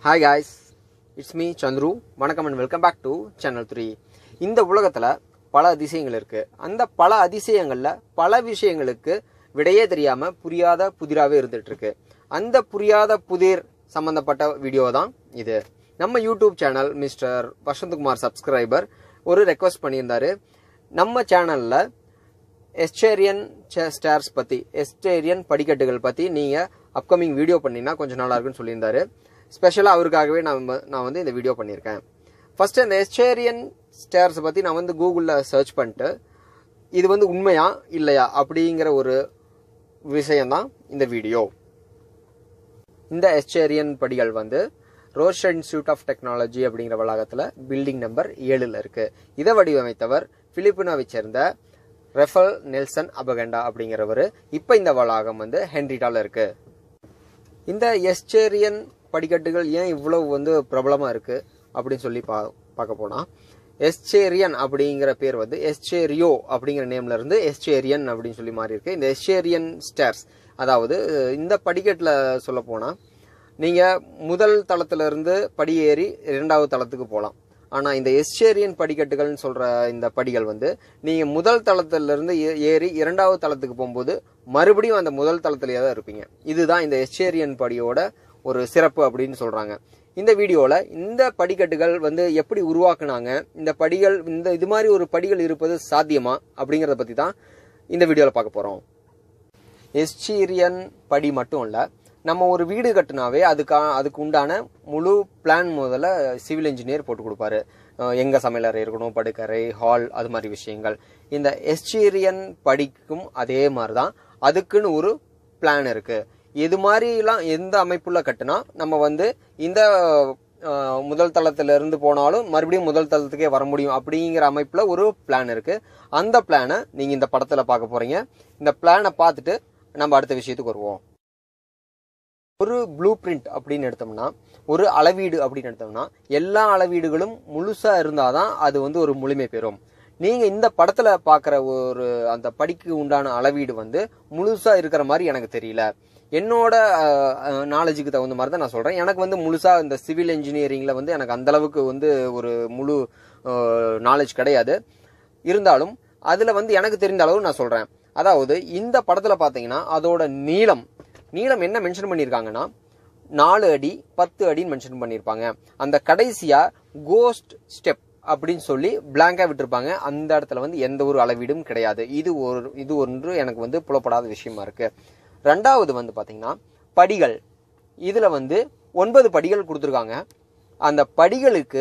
hi guys it's me Chandru வணக்கம் and welcome back to channel three இந்த உலகத்தில் பல அதிசயங்கள் இருக்குது அந்த பல அதிசயங்களில் பல விஷயங்களுக்கு விடையே தெரியாமல் புரியாத புதிராகவே இருந்துட்டு இருக்கு அந்த புரியாத புதிர் சம்மந்தப்பட்ட வீடியோ தான் இது நம்ம YouTube channel mister Vasanthakumar subscriber ஒரு ரெக்வஸ்ட் பண்ணியிருந்தாரு நம்ம சேனலில் எஸ்டேரியன் ஸ்டார்ஸ் பற்றி எஸ்டேரியன் படிக்கட்டுகள் பற்றி நீங்கள் அப்கமிங் வீடியோ பண்ணிங்கன்னா கொஞ்சம் நல்லா இருக்குன்னு சொல்லியிருந்தாரு ஸ்பெஷலாக அவருக்காகவே நான் வ- நான் வந்து இந்த வீடியோ பண்ணியிருக்கேன் ஃபர்ஸ்ட் இந்த எஸ்டேரியன் ஸ்டார்ஸ் பற்றி நான் வந்து கூகுளில் சர்ச் பண்ணிட்டு இது வந்து உண்மையா இல்லையா அப்படிங்கிற ஒரு விஷயம்தான் இந்த வீடியோ இந்த எஸ்டேரியன் படிகள் வந்து ரோஷன் இன்ஸ்டியூட் ஆஃப் டெக்னாலஜி அப்படிங்கிற வளாகத்தில் பில்டிங் நம்பர் ஏழில் இருக்கு இதை வடிவமைத்தவர் பிலிப்பினாவை சேர்ந்த ரெஃபல் நெல்சன் அபகண்டா அப்படிங்கிறவர் இப்போ இந்த வளாகம் வந்து ஹென்ரிட்டால இருக்கு இந்த எஸ்டேரியன் படிக்கட்டுகள் ஏன் இவ்வளவு வந்து பிரபலமாக இருக்கு அப்படின்னு சொல்லி பா பார்க்க போனால் எஸ்டேரியன் அப்படிங்கிற பேர் வந்து எஸ்டேரியோ அப்படிங்கிற நேம்ல இருந்து எஸ்டேரியன் அப்படின்னு சொல்லி மாறி இருக்கு இந்த எஸ்டேரியன் ஸ்டேர்ஸ் அதாவது இந்த படிக்கட்டில் சொல்ல போனால் நீங்கள் முதல் தளத்துல இருந்து படி ஏறி இரண்டாவது தளத்துக்கு போகலாம் ஆனால் இந்த எஸ்டேரியன் படிக்கட்டுகள்னு சொல்கிற இந்த படிகள் வந்து நீங்கள் முதல் தளத்திலிருந்து ஏ- ஏறி இரண்டாவது தளத்துக்கு போகும்போது மறுபடியும் அந்த முதல் தளத்திலேயே தான் இருப்பீங்க இதுதான் இந்த எஸ்டேரியன் படியோட ஒரு சிறப்பு அப்படின்னு சொல்கிறாங்க இந்த வீடியோவில் இந்த படிக்கட்டுகள் வந்து எப்படி உருவாக்குனாங்க இந்த படிகள் இந்த இது மாதிரி ஒரு படிகள் இருப்பது சாத்தியமா அப்படிங்கிறத பற்றி தான் இந்த வீடியோவில் பார்க்க போகிறோம் எஸ்டீரியன் படி மட்டும் இல்லை நம்ம ஒரு வீடு கட்டினாவே அதுக்கா அதுக்கு உண்டான முழு பிளான் முதல்ல சிவில் இன்ஜினியர் போட்டு கொடுப்பாரு அஹ் எங்க சமையலறை இருக்கணும் படுக்கறை ஹால் அது மாதிரி விஷயங்கள் இந்த எஸ்டீரியன் படிக்கும் அதே மாதிரி தான் அதுக்குன்னு ஒரு பிளான் இருக்கு இது மாதிரிலாம் எந்த அமைப்புல கட்டுனா நம்ம வந்து இந்த அஹ், முதல் தளத்துல இருந்து போனாலும் மறுபடியும் முதல் தளத்துக்கே வர முடியும் அப்படிங்கிற அமைப்புல ஒரு பிளான் இருக்கு அந்த பிளானை நீங்க இந்த படத்துல பார்க்க போறீங்க இந்த பிளானை பார்த்துட்டு நம்ம அடுத்த விஷயத்துக்கு வருவோம் ஒரு ப்ளூ பிரிண்ட் அப்படின்னு எடுத்தோம்னா ஒரு அளவீடு அப்படின்னு எடுத்தோம்னா எல்லா அளவீடுகளும் முழுசா இருந்தாதான் அது வந்து ஒரு முழுமை பெறும் நீங்க இந்த படத்துல பார்க்குற ஒரு அந்த படிக்கு உண்டான அளவீடு வந்து முழுசா இருக்கிற மாதிரி எனக்கு தெரியல என்னோட நாலேஜுக்கு தகுந்த மாதிரி தான் நான் சொல்றேன் எனக்கு வந்து முழுசா இந்த சிவில் இன்ஜினியரிங்ல வந்து எனக்கு அந்த அளவுக்கு வந்து ஒரு முழு நாலேஜ் கிடையாது இருந்தாலும் அதுல வந்து எனக்கு தெரிந்த அளவு நான் சொல்றேன் அதாவது இந்த படத்துல பாத்தீங்கன்னா அதோட நீளம் நீளம் என்ன மென்ஷன் பண்ணியிருக்காங்கன்னா நாலு அடி பத்து அடின்னு மென்ஷன் பண்ணியிருப்பாங்க அந்த கடைசியா கோஸ்ட் ஸ்டெப் அப்படின்னு சொல்லி பிளாங்கா விட்டுருப்பாங்க அந்த இடத்துல வந்து எந்த ஒரு அளவீடும் கிடையாது இது ஒரு இது ஒன்று எனக்கு வந்து புலப்படாத விஷயமா இருக்கு ரெண்டாவது வந்து பாத்தீங்கன்னா படிகள் இதுல வந்து ஒன்பது படிகள் கொடுத்துருக்காங்க அந்த படிகளுக்கு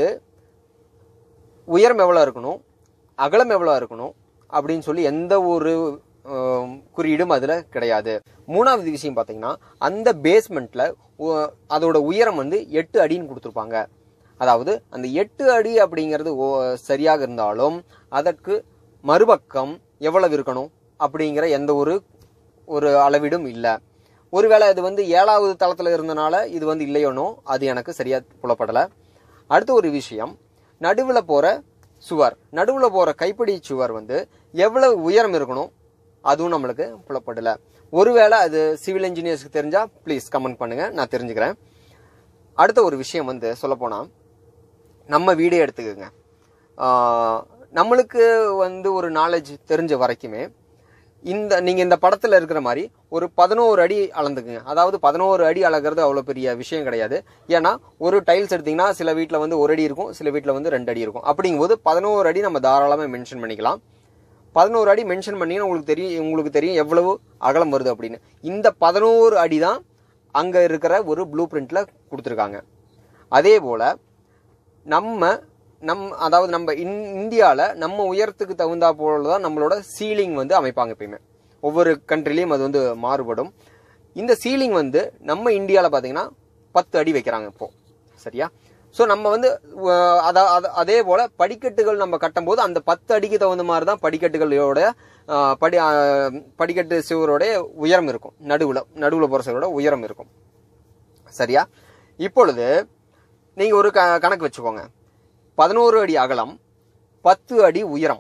உயரம் எவ்வளோ இருக்கணும் அகலம் எவ்வளோ இருக்கணும் அப்படின்னு சொல்லி எந்த ஒரு ஆம், குறியீடும் அதில் கிடையாது மூணாவது விஷயம் பார்த்தீங்கன்னா அந்த பேஸ்மெண்ட்டில் அதோட உயரம் வந்து எட்டு அடின்னு கொடுத்துருப்பாங்க அதாவது அந்த எட்டு அடி அப்படிங்கிறது ஓ- சரியாக இருந்தாலும் அதற்கு மறுபக்கம் எவ்வளவு இருக்கணும் அப்படிங்கிற எந்த ஒரு ஒரு அளவீடும் இல்லை ஒருவேளை இது வந்து ஏழாவது தளத்தில் இருந்தனால இது வந்து இல்லையோனோ அது எனக்கு சரியா புலப்படலை அடுத்த ஒரு விஷயம் நடுவில் போற சுவர் நடுவில் போற கைப்பிடி சுவர் வந்து எவ்வளவு உயரம் இருக்கணும் அதுவும் நம்மளுக்கு புலப்படல ஒருவேளை அது சிவில் இன்ஜினியர்ஸ்க்கு தெரிஞ்சா ப்ளீஸ் கமெண்ட் பண்ணுங்க நான் தெரிஞ்சுக்கிறேன் அடுத்த ஒரு விஷயம் வந்து சொல்லப்போனா நம்ம வீடே எடுத்துக்கோங்க ஆஹ் நம்மளுக்கு வந்து ஒரு நாலேஜ் தெரிஞ்ச வரைக்குமே இந்த நீங்க இந்த படத்துல இருக்கிற மாதிரி ஒரு பதினோரு அடி அளந்துக்குங்க அதாவது பதினோரு அடி அளக்கிறது அவ்வளவு பெரிய விஷயம் கிடையாது ஏன்னா ஒரு டைல்ஸ் எடுத்தீங்கன்னா சில வீட்ல வந்து ஒரு அடி இருக்கும் சில வீட்ல வந்து ரெண்டு அடி இருக்கும் அப்படிங்கும்போது பதினோரு அடி நம்ம தாராளமா மென்ஷன் பண்ணிக்கலாம் பதினோரு அடி மென்ஷன் பண்ணீங்கன்னா உங்களுக்கு தெரியும் உங்களுக்கு தெரியும் எவ்வளவு அகலம் வருது அப்படின்னு இந்த பதினோரு அடி தான் அங்க இருக்கிற ஒரு ப்ளூ பிரிண்ட்ல கொடுத்துருக்காங்க அதே போல நம்ம நம் அதாவது நம்ம இந் இந்தியாவில் நம்ம உயரத்துக்கு தகுந்தா போல தான் நம்மளோட சீலிங் வந்து அமைப்பாங்க எப்பயுமே ஒவ்வொரு கண்ட்ரிலையும் அது வந்து மாறுபடும் இந்த சீலிங் வந்து நம்ம இந்தியாவில் பார்த்தீங்கன்னா பத்து அடி வைக்கிறாங்க இப்போ சரியா ஸோ நம்ம வந்து அஹ், அதா- அத- அதே போல படிக்கட்டுகள் நம்ம கட்டும்போது அந்த பத்து அடிக்கு தகுந்த மாதிரி தான் படிக்கட்டுகளோட அஹ், படி அஹ், படிக்கட்டு சுவரோட உயரம் இருக்கும் நடுவில் நடுவில் போகிற சுவரோட உயரம் இருக்கும் சரியா இப்பொழுது நீங்க ஒரு க- கணக்கு வச்சுக்கோங்க பதினோரு அடி அகலம் பத்து அடி உயரம்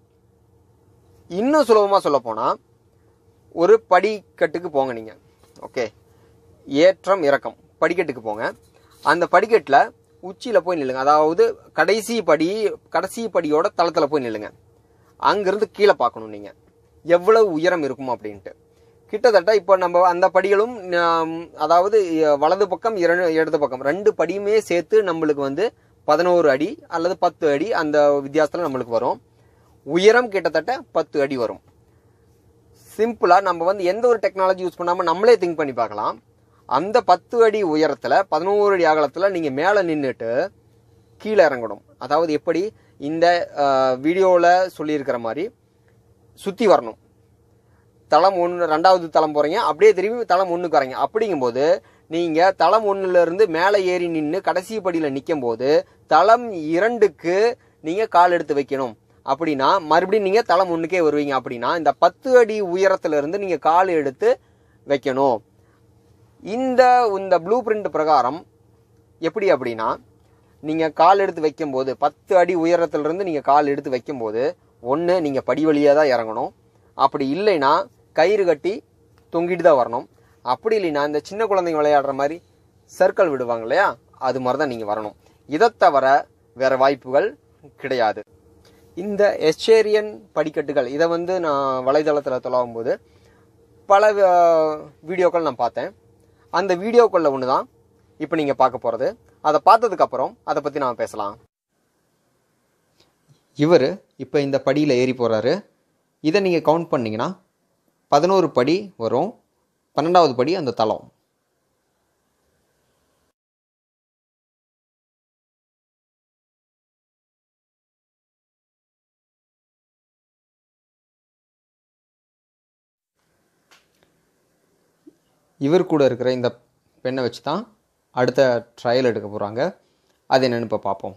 இன்னும் சுலபமா சொல்ல போனா ஒரு படிக்கட்டுக்கு போங்க நீங்க ஓகே ஏற்றம் இறக்கம் படிக்கட்டுக்கு போங்க அந்த படிக்கட்டில் உச்சியில் போய் நில்லுங்க அதாவது கடைசி படி கடைசி படியோட தளத்தில் போய் நில்லுங்க அங்கிருந்து கீழே பார்க்கணும் நீங்கள் எவ்வளவு உயரம் இருக்கும் அப்படின்ட்டு கிட்டத்தட்ட இப்போ நம்ம அந்த படிகளும் ஆம், அதாவது அஹ், வலது பக்கம் இரண்டு இடது பக்கம் ரெண்டு படியுமே சேர்த்து நம்மளுக்கு வந்து பதினோரு அடி அல்லது பத்து அடி அந்த வித்தியாசத்தில் நம்மளுக்கு வரும் உயரம் கிட்டத்தட்ட பத்து அடி வரும் சிம்பிளா நம்ம வந்து எந்த ஒரு டெக்னாலஜி யூஸ் பண்ணாம நம்மளே திங்க் பண்ணி பார்க்கலாம் அந்த பத்து அடி உயரத்துல பதினோரு அடி அகலத்துல நீங்க மேல நின்றுட்டு கீழே இறங்கணும் அதாவது எப்படி இந்த வீடியோவில் சொல்லியிருக்கிற மாதிரி சுற்றி வரணும் தளம் ஒன்று ரெண்டாவது தளம் போகிறீங்க அப்படியே திரும்பி தளம் ஒன்றுக்கு வரீங்க அப்படிங்கும்போது நீங்கள் தளம் ஒண்ணுல இருந்து மேலே ஏறி நின்று கடைசி படியில் நிற்கும் போது தளம் இரண்டுக்கு நீங்கள் கால் எடுத்து வைக்கணும் அப்படின்னா மறுபடியும் நீங்கள் தளம் ஒன்றுக்கே வருவீங்க அப்படின்னா இந்த பத்து அடி உயரத்துல இருந்து நீங்கள் கால் எடுத்து வைக்கணும் இந்த இந்த ப்ளூ பிரிண்ட் பிரகாரம் எப்படி அப்படின்னா நீங்கள் கால் எடுத்து வைக்கும்போது பத்து அடி உயரத்திலிருந்து நீங்கள் கால் எடுத்து வைக்கும்போது ஒன்று நீங்கள் படி வழியாக தான் இறங்கணும் அப்படி இல்லைன்னா கயிறு கட்டி தொங்கிட்டு தான் வரணும் அப்படி இல்லைன்னா இந்த சின்ன குழந்தைங்க விளையாடுற மாதிரி சர்க்கிள் விடுவாங்க இல்லையா அது மாதிரி தான் நீங்கள் வரணும் இதை தவிர வேற வாய்ப்புகள் கிடையாது இந்த எஸ்சேரியன் படிக்கட்டுகள் இதை வந்து நான் வலைதளத்தில் தொலாவும் போது பல அஹ், வீடியோக்கள் நான் பார்த்தேன் அந்த வீடியோக்களில் ஒன்று தான் இப்போ நீங்கள் பார்க்க போகிறது அதை பார்த்ததுக்கப்புறம் அதை பற்றி நாம் பேசலாம் இவர் இப்போ இந்த படியில் ஏறி போகிறாரு இதை நீங்கள் கவுண்ட் பண்ணீங்கன்னா பதினோரு படி வரும் பன்னெண்டாவது படி அந்த தளம் இவர் கூட இருக்கிற இந்த பெண்ணை வச்சு தான் அடுத்த ட்ரையல் எடுக்க போகிறாங்க அது என்னன்னு இப்போ பார்ப்போம்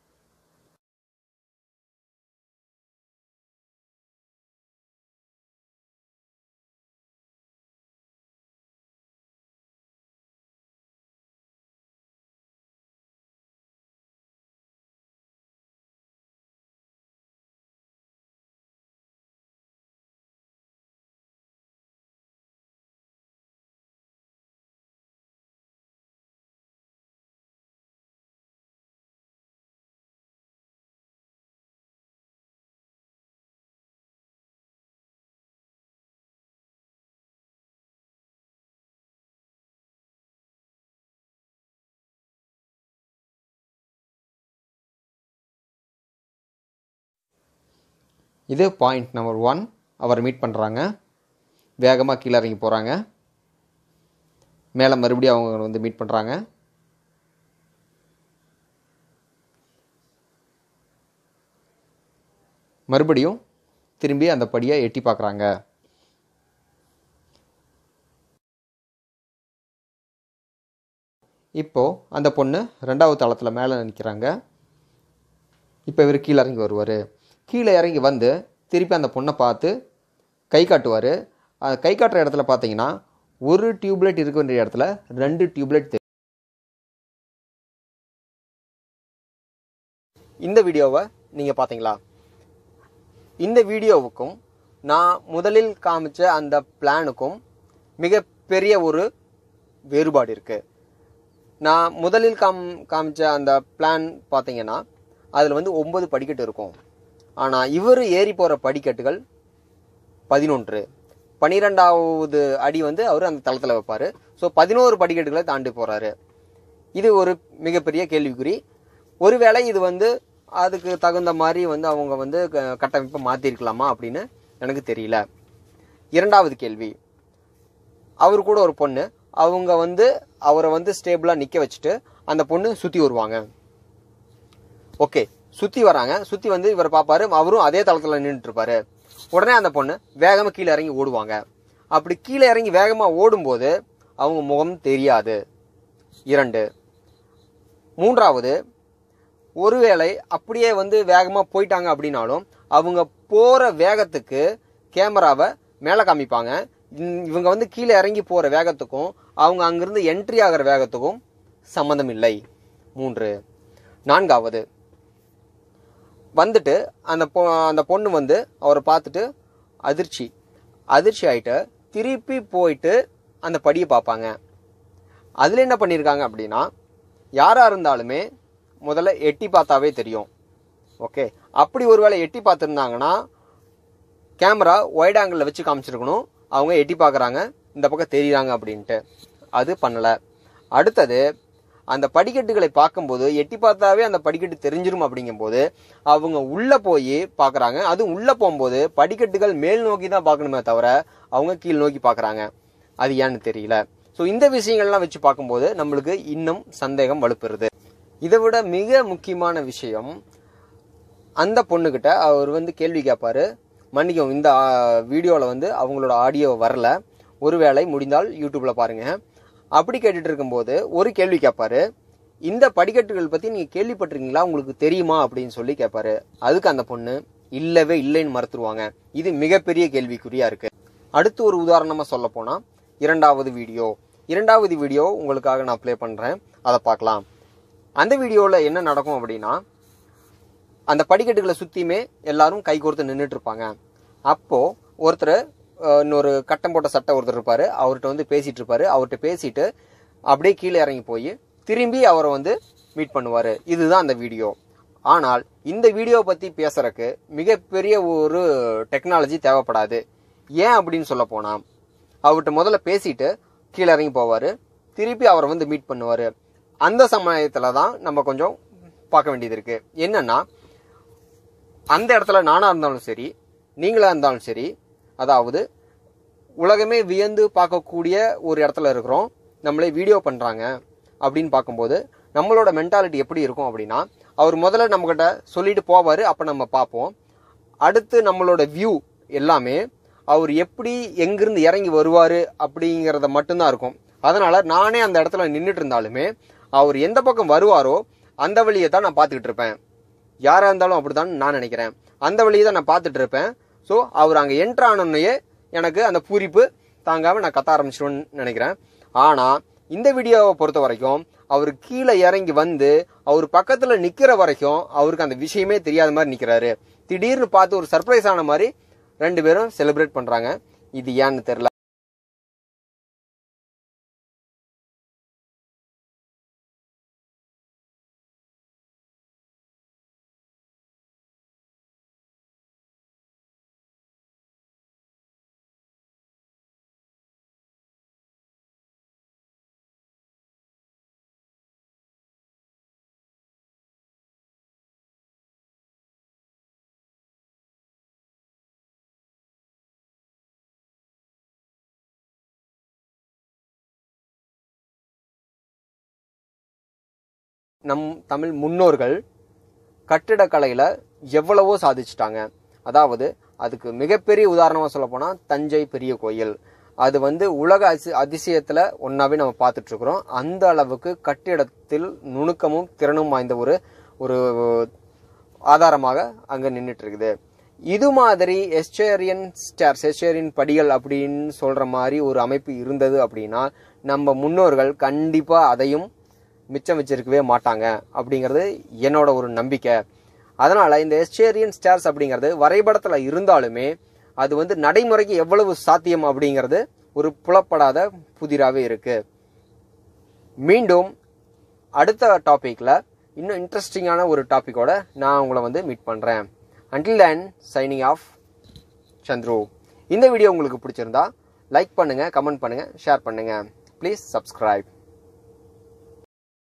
இது பாயிண்ட் நம்பர் ஒன் அவர் மீட் பண்ணுறாங்க வேகமாக கீழே இறங்கி போகிறாங்க மேலே மறுபடியும் அவங்க வந்து மீட் பண்ணுறாங்க மறுபடியும் திரும்பி அந்த படியை எட்டி பார்க்குறாங்க இப்போ அந்த பொண்ணு ரெண்டாவது தளத்தில் மேலே நிற்கிறாங்க இப்போ இவர் கீழே இறங்கி வருவார் கீழே இறங்கி வந்து திருப்பி அந்த பொண்ணை பார்த்து கை காட்டுவார் அந்த கை காட்டுற இடத்துல பார்த்தீங்கன்னா ஒரு டியூப்லைட் இருக்க வேண்டிய இடத்துல ரெண்டு டியூப்லைட் தெரியும் இந்த வீடியோவை நீங்கள் பார்த்தீங்களா இந்த வீடியோவுக்கும் நான் முதலில் காமிச்ச அந்த பிளானுக்கும் மிகப்பெரிய ஒரு வேறுபாடு இருக்குது நான் முதலில் காம் காமிச்ச அந்த பிளான் பார்த்தீங்கன்னா அதில் வந்து ஒன்பது படிக்கட்டு இருக்கும் ஆனால் இவர் ஏறி போகிற படிக்கட்டுகள் பதினொன்று பனிரெண்டாவது அடி வந்து அவர் அந்த தளத்தில் வைப்பார் ஸோ பதினோரு படிக்கட்டுகளை தாண்டி போகிறாரு இது ஒரு மிகப்பெரிய கேள்விக்குறி ஒருவேளை இது வந்து அதுக்கு தகுந்த மாதிரி வந்து அவங்க வந்து க- கட்டமைப்பை மாற்றிருக்கலாமா அப்படின்னு எனக்கு தெரியல இரண்டாவது கேள்வி அவர் கூட ஒரு பொண்ணு அவங்க வந்து அவரை வந்து ஸ்டேபிளாக நிற்க வச்சுட்டு அந்த பொண்ணு சுற்றி வருவாங்க ஓகே சுற்றி வராங்க சுற்றி வந்து இவர் பார்ப்பாரு அவரும் அதே தளத்தில் நின்றுட்டு இருப்பாரு உடனே அந்த பொண்ணு வேகமாக கீழே இறங்கி ஓடுவாங்க அப்படி கீழே இறங்கி வேகமாக ஓடும்போது அவங்க முகம் தெரியாது இரண்டு மூன்றாவது ஒருவேளை அப்படியே வந்து வேகமாக போயிட்டாங்க அப்படின்னாலும் அவங்க போகிற வேகத்துக்கு கேமராவை மேலே காமிப்பாங்க இந்- இவங்க வந்து கீழே இறங்கி போகிற வேகத்துக்கும் அவங்க அங்கிருந்து என்ட்ரி ஆகிற வேகத்துக்கும் சம்மந்தம் இல்லை மூன்று நான்காவது வந்துட்டு அந்த பொ அந்த பொண்ணு வந்து அவரை பார்த்துட்டு அதிர்ச்சி அதிர்ச்சி ஆயிட்டு திருப்பி போயிட்டு அந்த படியை பார்ப்பாங்க அதில் என்ன பண்ணியிருக்காங்க அப்படின்னா யாராக இருந்தாலுமே முதல்ல எட்டி பார்த்தாவே தெரியும் ஓகே அப்படி ஒருவேளை எட்டி பார்த்துருந்தாங்கன்னா கேமரா ஒயிட் ஆங்கிளில் வச்சு காமிச்சிருக்கணும் அவங்க எட்டி பார்க்குறாங்க இந்த பக்கம் தெரியுறாங்க அப்படின்ட்டு அது பண்ணலை அடுத்தது அந்த படிக்கட்டுகளை பார்க்கும்போது எட்டி பார்த்தாவே அந்த படிக்கட்டு தெரிஞ்சிரும் அப்படிங்கும்போது அவங்க உள்ளே போய் பார்க்குறாங்க அதுவும் உள்ளே போகும்போது படிக்கட்டுகள் மேல் நோக்கி தான் பார்க்கணுமே தவிர அவங்க கீழ் நோக்கி பார்க்குறாங்க அது ஏன்னு தெரியல ஸோ இந்த விஷயங்கள்லாம் வச்சு பார்க்கும்போது நம்மளுக்கு இன்னும் சந்தேகம் வலுப்பெறுது இதை விட மிக முக்கியமான விஷயம் அந்த பொண்ணுக்கிட்ட அவர் வந்து கேள்வி கேட்பாரு மன்னிக்கும் இந்த வீடியோவில் வந்து அவங்களோட ஆடியோ வரல ஒருவேளை முடிந்தால் யூடியூப்பில் பாருங்க அப்படி கேட்டுட்டு இருக்கும்போது ஒரு கேள்வி கேட்பாரு இந்த படிக்கட்டுகள் பற்றி நீங்கள் கேள்விப்பட்டிருக்கீங்களா உங்களுக்கு தெரியுமா அப்படின்னு சொல்லி கேட்பாரு அதுக்கு அந்த பொண்ணு இல்லவே இல்லைன்னு மறுத்துருவாங்க இது மிகப்பெரிய கேள்விக்குறியா இருக்கு அடுத்து ஒரு உதாரணமாக சொல்ல போனால் இரண்டாவது வீடியோ இரண்டாவது வீடியோ உங்களுக்காக நான் ப்ளே பண்ணுறேன் அதை பார்க்கலாம் அந்த வீடியோவில் என்ன நடக்கும் அப்படின்னா அந்த படிக்கட்டுகளை சுற்றியுமே எல்லாரும் கை கோர்த்து நின்றுட்டு இருப்பாங்க அப்போது ஒருத்தர் அஹ், இன்னொரு கட்டம் போட்ட சட்டை ஒருத்தர் இருப்பார் அவர்கிட்ட வந்து பேசிகிட்டு இருப்பாரு அவர்கிட்ட பேசிட்டு அப்படியே கீழே இறங்கி போய் திரும்பி அவரை வந்து மீட் பண்ணுவார் இதுதான் அந்த வீடியோ ஆனால் இந்த வீடியோவை பற்றி பேசுறதுக்கு மிகப்பெரிய ஒரு டெக்னாலஜி தேவைப்படாது ஏன் அப்படின்னு சொல்ல போனால் அவர்கிட்ட முதல்ல பேசிட்டு கீழே இறங்கி போவார் திருப்பி அவரை வந்து மீட் பண்ணுவார் அந்த சமயத்தில் தான் நம்ம கொஞ்சம் பார்க்க வேண்டியது இருக்கு என்னன்னா அந்த இடத்துல நானா இருந்தாலும் சரி நீங்களா இருந்தாலும் சரி அதாவது உலகமே வியந்து பார்க்கக்கூடிய ஒரு இடத்துல இருக்கிறோம் நம்மளே வீடியோ பண்றாங்க அப்படின்னு பார்க்கும்போது நம்மளோட மென்டாலிட்டி எப்படி இருக்கும் அப்படின்னா அவர் முதல்ல நம்மகிட்ட சொல்லிட்டு போவார் அப்போ நம்ம பார்ப்போம் அடுத்து நம்மளோட வியூ எல்லாமே அவர் எப்படி எங்கிருந்து இறங்கி வருவார் அப்படிங்கிறத மட்டும்தான் இருக்கும் அதனால நானே அந்த இடத்துல நின்றுட்டு இருந்தாலுமே அவர் எந்த பக்கம் வருவாரோ அந்த வழியை தான் நான் பார்த்துக்கிட்டு இருப்பேன் யாராக இருந்தாலும் அப்படிதான் நான் நினைக்கிறேன் அந்த வழியை தான் நான் பார்த்துட்டு இருப்பேன் ஸோ அவர் அங்கே என்ட்ரு ஆனோடனேயே எனக்கு அந்த பூரிப்பு தாங்காமல் நான் கத்த ஆரம்பிச்சிடுவேன்னு நினைக்கிறேன் ஆனால் இந்த வீடியோவை பொறுத்த வரைக்கும் அவர் கீழே இறங்கி வந்து அவர் பக்கத்தில் நிற்கிற வரைக்கும் அவருக்கு அந்த விஷயமே தெரியாத மாதிரி நிற்கிறாரு திடீர்னு பார்த்து ஒரு சர்ப்ரைஸ் ஆன மாதிரி ரெண்டு பேரும் செலிப்ரேட் பண்ணுறாங்க இது ஏன்னு தெரில நம் தமிழ் முன்னோர்கள் கட்டிடக்கலையில் எவ்வளவோ சாதிச்சிட்டாங்க அதாவது அதுக்கு மிகப்பெரிய உதாரணமாக சொல்ல போனால் தஞ்சை பெரிய கோயில் அது வந்து உலக அசி அதிசயத்தில் ஒன்றாவே நம்ம பார்த்துட்டு இருக்கிறோம் அந்த அளவுக்கு கட்டிடத்தில் நுணுக்கமும் திறனும் வாய்ந்த ஒரு ஒரு ஆதாரமாக அங்கே நின்றுட்டு இருக்குது இது மாதிரி எஸ்டேரியன் ஸ்டார்ஸ் எஸ்டேரியன் படிகள் அப்படின்னு சொல்கிற மாதிரி ஒரு அமைப்பு இருந்தது அப்படின்னா நம்ம முன்னோர்கள் கண்டிப்பாக அதையும் மிச்சம் வச்சிருக்கவே மாட்டாங்க அப்படிங்கிறது என்னோட ஒரு நம்பிக்கை அதனால இந்த எஸ்டேரியன் ஸ்டார்ஸ் அப்படிங்கிறது வரைபடத்தில் இருந்தாலுமே அது வந்து நடைமுறைக்கு எவ்வளவு சாத்தியம் அப்படிங்கிறது ஒரு புலப்படாத புதிராகவே இருக்கு மீண்டும் அடுத்த டாப்பிக்கில் இன்னும் இன்ட்ரெஸ்டிங்கான ஒரு டாப்பிக்கோட நான் உங்களை வந்து மீட் பண்ணுறேன் until then signing off Chandru இந்த வீடியோ உங்களுக்கு பிடிச்சிருந்தா லைக் பண்ணுங்கள் கமெண்ட் பண்ணுங்கள் ஷேர் பண்ணுங்கள் ப்ளீஸ் சப்ஸ்கிரைப்